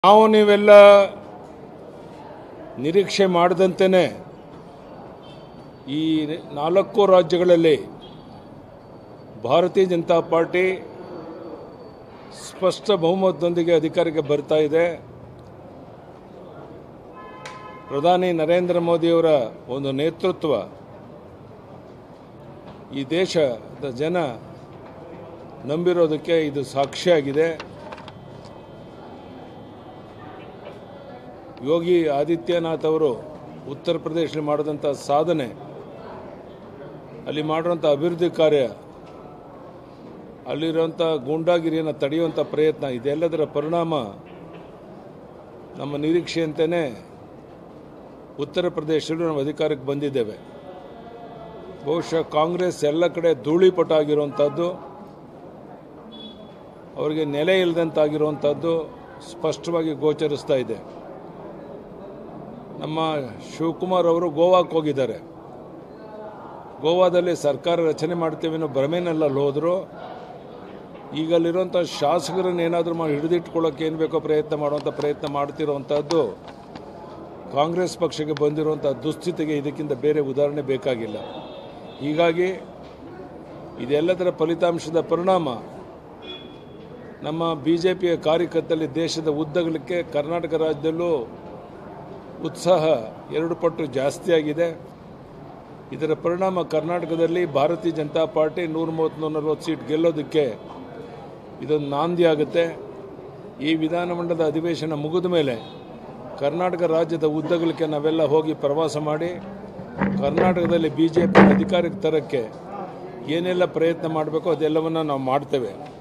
ನಾವು ನೀವೆಲ್ಲ ನಿರೀಕ್ಷೆ ಮಾಡದಂತೆಯೇ ಈ ನಾಲ್ಕು ರಾಜ್ಯಗಳಲ್ಲಿ ಭಾರತೀಯ ಜನತಾ ಪಾರ್ಟಿ ಸ್ಪಷ್ಟ ಬಹುಮತದೊಂದಿಗೆ ಅಧಿಕಾರಕ್ಕೆ ಬರ್ತಾ ಇದೆ ಪ್ರಧಾನಿ ನರೇಂದ್ರ ಮೋದಿಯವರ ಒಂದು ನೇತೃತ್ವ ಈ ದೇಶದ ಜನ ನಂಬಿರೋದಕ್ಕೆ ಇದು ಸಾಕ್ಷಿಯಾಗಿದೆ ಯೋಗಿ ಆದಿತ್ಯನಾಥ್ ಅವರು ಉತ್ತರ ಪ್ರದೇಶದಲ್ಲಿ ಮಾಡಿದಂಥ ಸಾಧನೆ ಅಲ್ಲಿ ಮಾಡಿರೋಂಥ ಅಭಿವೃದ್ಧಿ ಕಾರ್ಯ ಅಲ್ಲಿರುವಂಥ ಗೂಂಡಾಗಿರಿಯನ್ನು ತಡೆಯುವಂಥ ಪ್ರಯತ್ನ ಇದೆಲ್ಲದರ ಪರಿಣಾಮ ನಮ್ಮ ನಿರೀಕ್ಷೆಯಂತೆಯೇ ಉತ್ತರ ಪ್ರದೇಶದಲ್ಲಿ ನಾವು ಅಧಿಕಾರಕ್ಕೆ ಬಂದಿದ್ದೇವೆ ಬಹುಶಃ ಕಾಂಗ್ರೆಸ್ ಎಲ್ಲ ಕಡೆ ಧೂಳಿಪಟ ಆಗಿರುವಂಥದ್ದು ಅವರಿಗೆ ನೆಲೆ ಇಲ್ಲದಂತಾಗಿರುವಂಥದ್ದು ಸ್ಪಷ್ಟವಾಗಿ ಗೋಚರಿಸ್ತಾ ಇದೆ ನಮ್ಮ ಶಿವಕುಮಾರ್ ಅವರು ಗೋವಾಕ್ಕೆ ಹೋಗಿದ್ದಾರೆ ಗೋವಾದಲ್ಲಿ ಸರ್ಕಾರ ರಚನೆ ಮಾಡ್ತೇವೆ ಅನ್ನೋ ಭ್ರಮೆನೆಲ್ಲ ಹೋದರು ಈಗ ಅಲ್ಲಿರುವಂಥ ಶಾಸಕರನ್ನ ಏನಾದರೂ ಮಾಡಿ ಹಿಡಿದಿಟ್ಕೊಳ್ಳೋಕೆ ಏನು ಬೇಕೋ ಪ್ರಯತ್ನ ಮಾಡುವಂಥ ಪ್ರಯತ್ನ ಮಾಡ್ತಿರುವಂಥದ್ದು ಕಾಂಗ್ರೆಸ್ ಪಕ್ಷಕ್ಕೆ ಬಂದಿರುವಂಥ ದುಸ್ಥಿತಿಗೆ ಇದಕ್ಕಿಂತ ಬೇರೆ ಉದಾಹರಣೆ ಬೇಕಾಗಿಲ್ಲ ಹೀಗಾಗಿ ಇದೆಲ್ಲದರ ಫಲಿತಾಂಶದ ಪರಿಣಾಮ ನಮ್ಮ ಬಿ ಜೆ ಪಿಯ ಕಾರ್ಯಕರ್ತರಲ್ಲಿ ದೇಶದ ಉದ್ದಗಲಕ್ಕೆ ಕರ್ನಾಟಕ ರಾಜ್ಯದಲ್ಲೂ ಉತ್ಸಾಹ ಎರಡು ಪಟ್ಟು ಜಾಸ್ತಿಯಾಗಿದೆ ಇದರ ಪರಿಣಾಮ ಕರ್ನಾಟಕದಲ್ಲಿ ಭಾರತೀಯ ಜನತಾ ಪಾರ್ಟಿ ನೂರ ಮೂವತ್ತು ನೂರ ನಲವತ್ತು ಸೀಟ್ ಗೆಲ್ಲೋದಕ್ಕೆ ಇದೊಂದು ನಾಂದಿ ಆಗುತ್ತೆ ಈ ವಿಧಾನಮಂಡಲದ ಅಧಿವೇಶನ ಮುಗಿದ ಮೇಲೆ ಕರ್ನಾಟಕ ರಾಜ್ಯದ ಉದ್ದಗಲಕ್ಕೆ ನಾವೆಲ್ಲ ಹೋಗಿ ಪ್ರವಾಸ ಮಾಡಿ ಕರ್ನಾಟಕದಲ್ಲಿ ಬಿ ಜೆ ಪಿ ಅಧಿಕಾರಕ್ಕೆ ತರಕ್ಕೆ ಏನೆಲ್ಲ ಪ್ರಯತ್ನ ಮಾಡಬೇಕೋ ಅದೆಲ್ಲವನ್ನು ನಾವು ಮಾಡ್ತೇವೆ